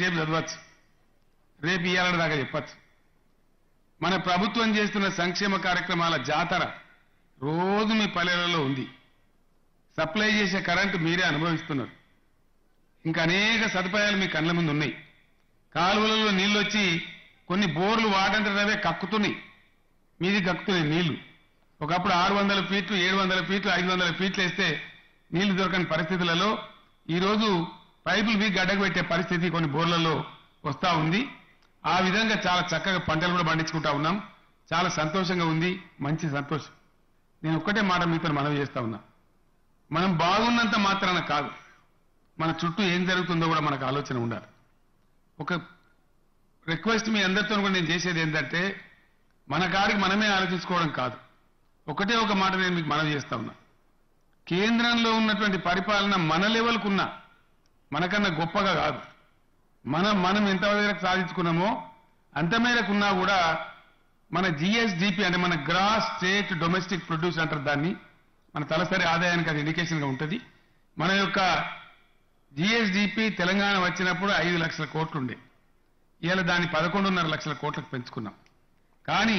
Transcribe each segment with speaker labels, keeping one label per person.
Speaker 1: సేపు చదవచ్చు రేపు ఇయ్యాలని దాకా చెప్పచ్చు మన ప్రభుత్వం చేస్తున్న సంక్షేమ కార్యక్రమాల జాతర రోజు మీ పల్లెలలో ఉంది సప్లై చేసే కరెంటు మీరే అనుభవిస్తున్నారు ఇంకా అనేక సదుపాయాలు మీ కళ్ళ ముందు ఉన్నాయి కాలువలలో నీళ్లు వచ్చి కొన్ని బోర్లు వాటంతటవే కక్కుతున్నాయి మీది కక్కుతున్నాయి నీళ్లు ఒకప్పుడు ఆరు వందల ఫీట్లు ఏడు వందల ఫీట్లు ఐదు వందల ఫీట్లు వేస్తే నీళ్లు దొరకని పరిస్థితులలో ఈరోజు పైపులు మీ గడ్డకు పెట్టే పరిస్థితి కొన్ని బోర్లలో వస్తా ఉంది ఆ విధంగా చాలా చక్కగా పంటలు కూడా పండించుకుంటా ఉన్నాం చాలా సంతోషంగా ఉంది మంచి సంతోషం నేను ఒక్కటే మాట మీతో మనవి చేస్తా ఉన్నా మనం బాగున్నంత మాత్రాన కాదు మన చుట్టూ ఏం జరుగుతుందో కూడా మనకు ఆలోచన ఉండాలి ఒక రిక్వెస్ట్ మీ అందరితో కూడా నేను చేసేది ఏంటంటే మన కాడికి మనమే ఆలోచించుకోవడం కాదు ఒకటే ఒక మాట నేను మీకు మనవి చేస్తా ఉన్నా కేంద్రంలో ఉన్నటువంటి పరిపాలన మన లెవెల్కు ఉన్నా మనకన్నా గొప్పగా కాదు మనం మనం ఎంత మేరకు సాధించుకున్నామో అంత మేరకు ఉన్నా కూడా మన జిఎస్డిపి అంటే మన గ్రాస్ స్టేట్ డొమెస్టిక్ ప్రొడ్యూస్ అంటారు దాన్ని మన తలసరి ఆదాయానికి అది ఇండికేషన్ గా ఉంటుంది మన యొక్క జిఎస్డిపి తెలంగాణ వచ్చినప్పుడు ఐదు లక్షల కోట్లు ఉండే ఇవాళ దాన్ని పదకొండున్నర లక్షల కోట్లకు పెంచుకున్నాం కానీ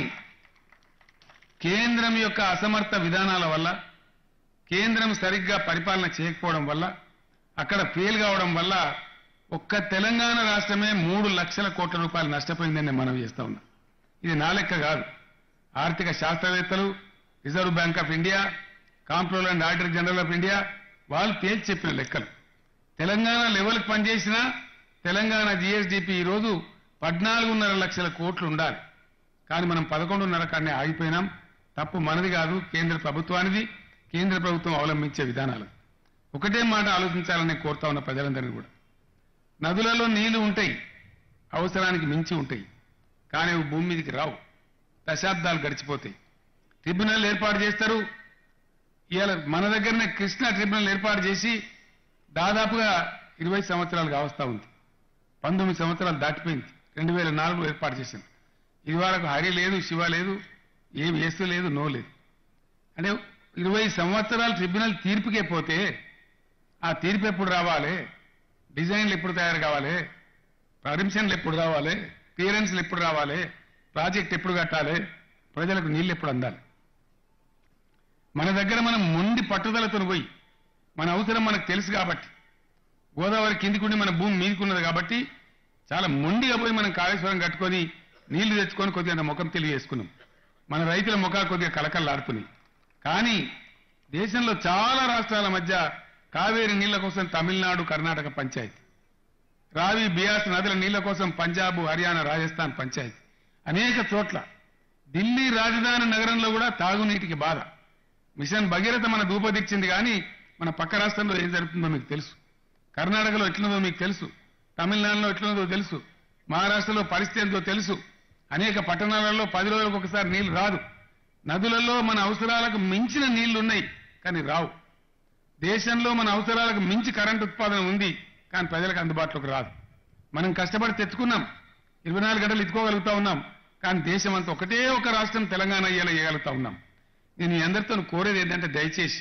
Speaker 1: కేంద్రం యొక్క అసమర్థ విధానాల వల్ల కేంద్రం సరిగ్గా పరిపాలన చేయకపోవడం వల్ల అక్కడ ఫెయిల్ కావడం వల్ల ఒక్క తెలంగాణ రాష్ట్రమే మూడు లక్షల కోట్ల రూపాయలు నష్టపోయిందని నేను మనవి చేస్తా ఉన్నా ఇది నా లెక్క కాదు ఆర్థిక శాస్త్రవేత్తలు reserve bank of India comptroller and auditor general of India వాళ్ళు తేల్చి చెప్పిన లెక్కలు తెలంగాణ లెవెల్కి పనిచేసిన తెలంగాణ జిఎస్డిపి ఈ రోజు పద్నాలుగున్నర లక్షల కోట్లు ఉండాలి కానీ మనం పదకొండున్నర కాడనే ఆగిపోయినాం తప్పు మనది కాదు కేంద్ర ప్రభుత్వానిది కేంద్ర ప్రభుత్వం అవలంబించే విధానాలు ఒకటే మాట ఆలోచించాలని కోరుతా ఉన్న ప్రజలందరినీ కూడా నదులలో నీళ్లు ఉంటాయి అవసరానికి మించి ఉంటాయి కానీ అవి భూమి మీదకి రావు దశాబ్దాలు గడిచిపోతాయి ట్రిబ్యునల్ ఏర్పాటు చేస్తారు ఇవాళ మన దగ్గరనే కృష్ణా ట్రిబ్యునల్ ఏర్పాటు చేసి దాదాపుగా ఇరవై సంవత్సరాలు కావస్తా ఉంది పంతొమ్మిది సంవత్సరాలు దాటిపోయింది రెండు వేల నాలుగులో ఏర్పాటు చేసింది ఇది వరకు హరి లేదు శివ లేదు ఏం ఎస్ లేదు నో లేదు అంటే ఇరవై సంవత్సరాలు ట్రిబ్యునల్ తీర్పుకే పోతే ఆ తీర్పు ఎప్పుడు రావాలి డిజైన్లు ఎప్పుడు తయారు కావాలి పర్మిషన్లు ఎప్పుడు రావాలి క్లియరెన్స్లు ఎప్పుడు రావాలి ప్రాజెక్ట్ ఎప్పుడు కట్టాలి ప్రజలకు నీళ్లు ఎప్పుడు అందాలి మన దగ్గర మనం మొండి పట్టుదలతో పోయి మన అవసరం మనకు తెలుసు కాబట్టి గోదావరి కిందికుండి మన భూమి మీదికున్నది కాబట్టి చాలా మొండిగా పోయి మనం కాళేశ్వరం కట్టుకొని నీళ్లు తెచ్చుకొని కొద్దిగా ముఖం తెలియజేసుకున్నాం మన రైతుల ముఖాలు కొద్దిగా కలకల్లాడుతున్నాయి కానీ దేశంలో చాలా రాష్ట్రాల మధ్య కావేరి నీళ్ల కోసం తమిళనాడు కర్ణాటక పంచాయతీ రావి బియాస్ నదుల నీళ్ల కోసం పంజాబ్ హర్యానా రాజస్థాన్ పంచాయతీ అనేక చోట్ల ఢిల్లీ రాజధాని నగరంలో కూడా తాగునీటికి బాధ మిషన్ భగీరథ మన దూపదీక్షింది కానీ మన పక్క రాష్ట్రంలో ఏం జరుగుతుందో మీకు తెలుసు కర్ణాటకలో ఎట్లుందో మీకు తెలుసు తమిళనాడులో ఎట్లుందో తెలుసు మహారాష్ట్రలో పరిస్థితి ఎంతో తెలుసు అనేక పట్టణాలలో పది రోజులకు ఒకసారి నీళ్లు రాదు నదులలో మన అవసరాలకు మించిన నీళ్లు ఉన్నాయి కానీ రావు దేశంలో మన అవసరాలకు మించి కరెంటు ఉత్పాదన ఉంది కానీ ప్రజలకు అందుబాటులోకి రాదు మనం కష్టపడి తెచ్చుకున్నాం ఇరవై నాలుగు గంటలు ఇచ్చుకోగలుగుతా ఉన్నాం కానీ దేశం అంతా ఒకటే ఒక రాష్ట్రం తెలంగాణ అయ్యేలా చేయగలుగుతా ఉన్నాం నేను మీ అందరితో కోరేది ఏంటంటే దయచేసి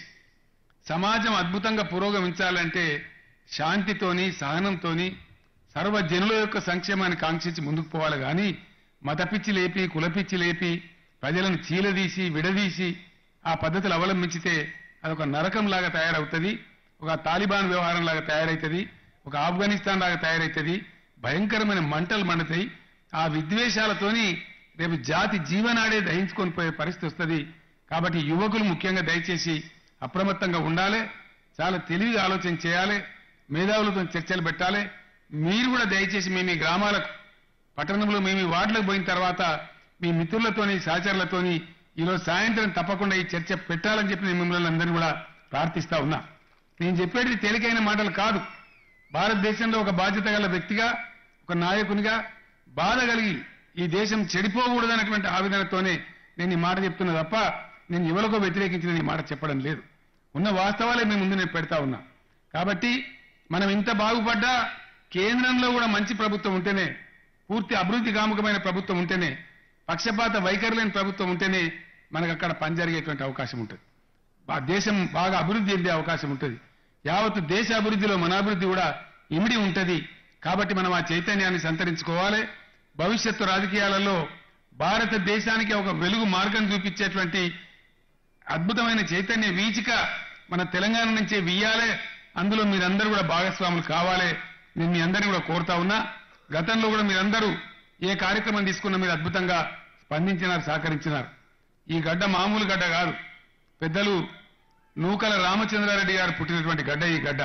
Speaker 1: సమాజం అద్భుతంగా పురోగమించాలంటే శాంతితోని సహనంతోని సర్వజనుల యొక్క సంక్షేమాన్ని కాంక్షించి ముందుకు పోవాలి కానీ మతపిచ్చి లేపి కులపిచ్చి లేపి ప్రజలను చీలదీసి విడదీసి ఆ పద్ధతులు అవలంబించితే అదొక నరకం లాగా తయారవుతుంది ఒక తాలిబాన్ వ్యవహారం లాగా తయారవుతుంది ఒక ఆఫ్ఘనిస్తాన్ లాగా తయారవుతుంది భయంకరమైన మంటలు మండుతాయి ఆ విద్వేషాలతోని రేపు జాతి జీవనాడే దహించుకొని పోయే పరిస్థితి వస్తుంది కాబట్టి యువకులు ముఖ్యంగా దయచేసి అప్రమత్తంగా ఉండాలి చాలా తెలివిగా ఆలోచన చేయాలి మేధావులతో చర్చలు పెట్టాలి మీరు కూడా దయచేసి మీ మీ గ్రామాలకు పట్టణంలో మీ మీ వార్డులకు పోయిన తర్వాత మీ మిత్రులతోని సహచరులతోని ఈరోజు సాయంత్రం తప్పకుండా ఈ చర్చ పెట్టాలని చెప్పి నేను మిమ్మల్ని అందరినీ కూడా ప్రార్థిస్తా ఉన్నా నేను చెప్పేది తేలికైన మాటలు కాదు భారతదేశంలో ఒక బాధ్యత గల వ్యక్తిగా ఒక నాయకునిగా బాధ కలిగి ఈ దేశం చెడిపోకూడదన్నటువంటి ఆవేదనతోనే నేను ఈ మాట చెప్తున్నా తప్ప నేను ఎవరికో వ్యతిరేకించిన ఈ మాట చెప్పడం లేదు ఉన్న వాస్తవాలే మీ ముందు నేను పెడతా ఉన్నా కాబట్టి మనం ఇంత బాగుపడ్డా కేంద్రంలో కూడా మంచి ప్రభుత్వం ఉంటేనే పూర్తి అభివృద్ధి కాముకమైన ప్రభుత్వం ఉంటేనే పక్షపాత వైఖరి లేని ప్రభుత్వం ఉంటేనే మనకు అక్కడ పని జరిగేటువంటి అవకాశం ఉంటుంది ఆ దేశం బాగా అభివృద్ధి చెందే అవకాశం ఉంటుంది యావత్ దేశ అభివృద్ధిలో మన అభివృద్ధి కూడా ఇమిడి ఉంటది కాబట్టి మనం ఆ చైతన్యాన్ని సంతరించుకోవాలి భవిష్యత్తు రాజకీయాలలో భారతదేశానికి ఒక వెలుగు మార్గం చూపించేటువంటి అద్భుతమైన చైతన్య వీచిక మన తెలంగాణ నుంచే వీయాలే అందులో మీరందరూ కూడా భాగస్వాములు కావాలి నేను మీ అందరినీ కూడా కోరుతా ఉన్నా గతంలో కూడా మీరందరూ ఏ కార్యక్రమం తీసుకున్నా మీరు అద్భుతంగా స్పందించినారు సహకరించినారు ఈ గడ్డ మామూలు గడ్డ కాదు పెద్దలు నూకల రామచంద్రారెడ్డి గారు పుట్టినటువంటి గడ్డ ఈ గడ్డ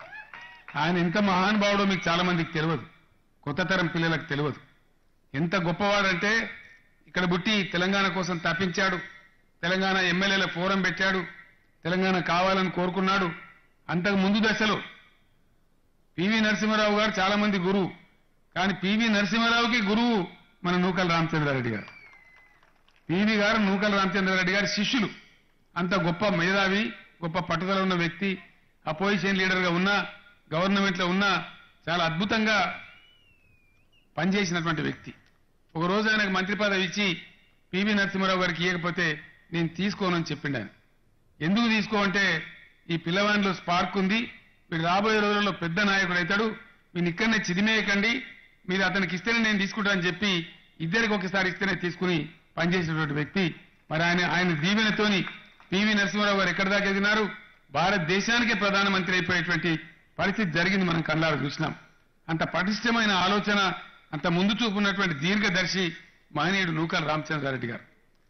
Speaker 1: ఆయన ఎంత మహానుభావుడో మీకు చాలా మందికి తెలియదు కొత్త తరం పిల్లలకు తెలియదు ఎంత గొప్పవాడంటే ఇక్కడ పుట్టి తెలంగాణ కోసం తప్పించాడు తెలంగాణ ఎమ్మెల్యేల ఫోరం పెట్టాడు తెలంగాణ కావాలని కోరుకున్నాడు అంతకు ముందు దశలో పివి నరసింహారావు గారు చాలా మంది గురువు కానీ పివి నరసింహారావుకి గురువు మన నూకల రామచంద్రారెడ్డి గారు పివి గారు నూకల రామచంద్రారెడ్డి గారి శిష్యులు అంత గొప్ప మేధావి గొప్ప పట్టుదల ఉన్న వ్యక్తి అపోజిషన్ లీడర్గా ఉన్నా గవర్నమెంట్లో ఉన్నా చాలా అద్భుతంగా పనిచేసినటువంటి వ్యక్తి ఒక రోజు ఆయనకు మంత్రి పదవి ఇచ్చి పివి నరసింహారావు గారికి ఇవ్వకపోతే నేను తీసుకోనని చెప్పిండు ఆయన ఎందుకు తీసుకోమంటే ఈ పిల్లవాడిలో స్పార్క్ ఉంది వీడు రాబోయే రోజుల్లో పెద్ద నాయకుడు అవుతాడు మీరు ఇక్కడనే చిదిమేయకండి మీరు అతనికి ఇస్తేనే నేను తీసుకుంటానని చెప్పి ఇద్దరికి ఒకసారి ఇస్తేనే తీసుకుని పనిచేసినటువంటి వ్యక్తి మరి ఆయన ఆయన దీవెనతోని పివి నరసింహారావు గారు ఎక్కడి దాకా ఎదిగినారు భారతదేశానికే ప్రధానమంత్రి అయిపోయేటువంటి పరిస్థితి జరిగింది మనం కళ్ళారు చూసినాం అంత పటిష్టమైన ఆలోచన అంత ముందు చూపు ఉన్నటువంటి దీర్ఘదర్శి మహనీయుడు నూకల రామచంద్రారెడ్డి గారు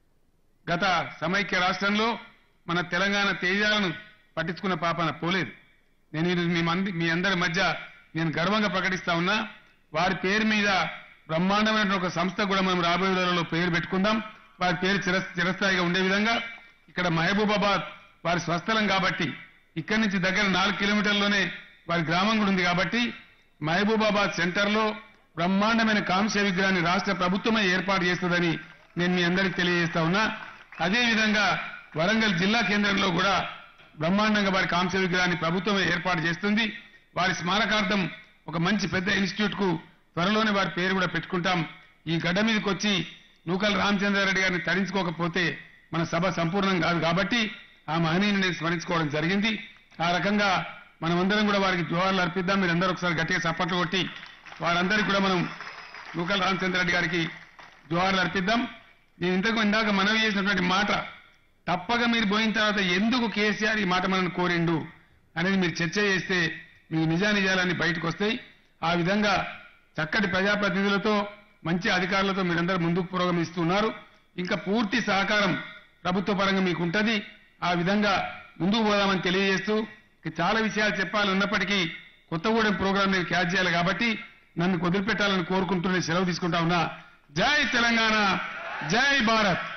Speaker 1: గత సమైక్య రాష్ట్రంలో మన తెలంగాణ తేజాలను పట్టించుకున్న పాపన పోలేదు నేను ఈరోజు మీ మంది మీ అందరి మధ్య నేను గర్వంగా ప్రకటిస్తా ఉన్నా వారి పేరు మీద బ్రహ్మాండమైన ఒక సంస్థ కూడా మనం రాబోయే రోజుల్లో పేరు పెట్టుకుందాం వారి పేరు చిర చిరస్థాయిగా ఉండే విధంగా ఇక్కడ మహబూబాబాద్ వారి స్వస్థలం కాబట్టి ఇక్కడి నుంచి దగ్గర నాలుగు కిలోమీటర్లోనే వారి గ్రామం కూడా ఉంది కాబట్టి మహబూబాబాద్ సెంటర్లో బ్రహ్మాండమైన కాంస్య విగ్రహాన్ని రాష్ట్ర ప్రభుత్వమే ఏర్పాటు చేస్తుందని నేను మీ అందరికి తెలియజేస్తా ఉన్నా అదేవిధంగా వరంగల్ జిల్లా కేంద్రంలో కూడా బ్రహ్మాండంగా వారి కాంస్య విగ్రహాన్ని ప్రభుత్వమే ఏర్పాటు చేస్తుంది వారి స్మారకార్థం ఒక మంచి పెద్ద ఇన్స్టిట్యూట్ కు త్వరలోనే వారి పేరు కూడా పెట్టుకుంటాం ఈ గడ్డ మీదకి వచ్చి నూకల రామచంద్రారెడ్డి గారిని తరించుకోకపోతే మన సభ సంపూర్ణం కాదు కాబట్టి ఆ మహనీయుని నేను స్మరించుకోవడం జరిగింది ఆ రకంగా మనమందరం కూడా వారికి జోహార్లు అర్పిద్దాం మీరందరూ ఒకసారి గట్టిగా చప్పట్లు కొట్టి వారందరికీ కూడా మనం నూకల రామచంద్రారెడ్డి గారికి జోహార్లు అర్పిద్దాం నేను ఇంతకు ఇందాక మనవి చేసినటువంటి మాట తప్పక మీరు పోయిన తర్వాత ఎందుకు కేసీఆర్ ఈ మాట మనల్ని కోరిండు అనేది మీరు చర్చ చేస్తే మీకు నిజానిజాలన్నీ బయటకు వస్తాయి ఆ విధంగా చక్కటి ప్రజాప్రతినిధులతో మంచి అధికారులతో మీరందరూ ముందుకు పురోగమిస్తున్నారు ఇంకా పూర్తి సహకారం ప్రభుత్వ పరంగా మీకు ఉంటది ఆ విధంగా ముందుకు పోదామని తెలియజేస్తూ ఇక చాలా విషయాలు చెప్పాలి ఉన్నప్పటికీ కొత్తగూడెం ప్రోగ్రాం మీరు క్యాచ్ చేయాలి కాబట్టి నన్ను వదిలిపెట్టాలని కోరుకుంటూనే సెలవు తీసుకుంటా ఉన్నా జై తెలంగాణ జై భారత్